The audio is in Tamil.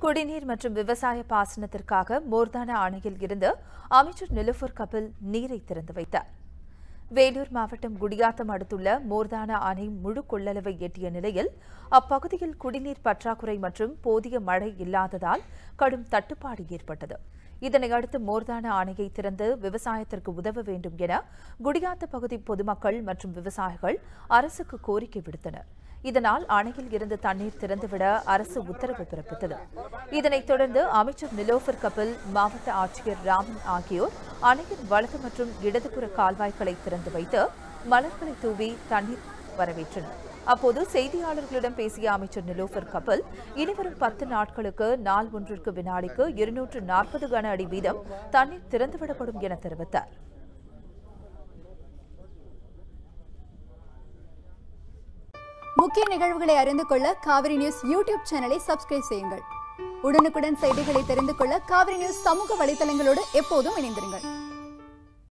குடிநீர் மற்றும் விவசாய பாசனத்திற்காக மோர்தான அணையில் இருந்து அமைச்சர் நிலுஃபர் கபில் நீரை திறந்து வைத்தார் வேலூர் மாவட்டம் குடியாத்தம் அடுத்துள்ள மோர்தான அணை முழு கொள்ளளவை எட்டிய நிலையில் அப்பகுதியில் குடிநீர் பற்றாக்குறை மற்றும் போதிய மழை இல்லாததால் கடும் தட்டுப்பாடு ஏற்பட்டது இதனை அடுத்து மோர்தான அணையை திறந்து விவசாயத்திற்கு உதவ வேண்டும் என குடியாத்த பகுதி பொதுமக்கள் மற்றும் விவசாயிகள் அரசுக்கு கோரிக்கை விடுத்தனர் இதனால் அணையில் இருந்து தண்ணீர் திறந்துவிட அரசு உத்தரவு பிறப்பித்தது இதனைத் தொடர்ந்து அமைச்சர் நிலோஃபர் கபில் மாவட்ட ஆட்சியர் ராமன் ஆகியோர் அணையின் வலது மற்றும் இடதுபுற கால்வாய்களை திறந்து வைத்து மலர்களை தூவி தண்ணீர் வரவேற்றனர் அப்போது செய்தியாளர்களிடம் பேசிய அமைச்சர் நிலோஃபர் கபில் இனிவரும் பத்து நாட்களுக்கு நாள் ஒன்றிற்கு வினாடிக்கு இருநூற்று நாற்பது கன அடி வீதம் தண்ணீர் திறந்துவிடப்படும் என தெரிவித்தார் முக்கிய நிகழ்வுகளை அறிந்து கொள்ள காவிரி நியூஸ் யூடியூப் சேனலை சப்ஸ்கிரைப் செய்யுங்கள் உடனுக்குடன் செய்திகளை தெரிந்து கொள்ள காவிரி நியூஸ் சமூக வலைதளங்களோடு எப்போதும் இணைந்திருங்கள்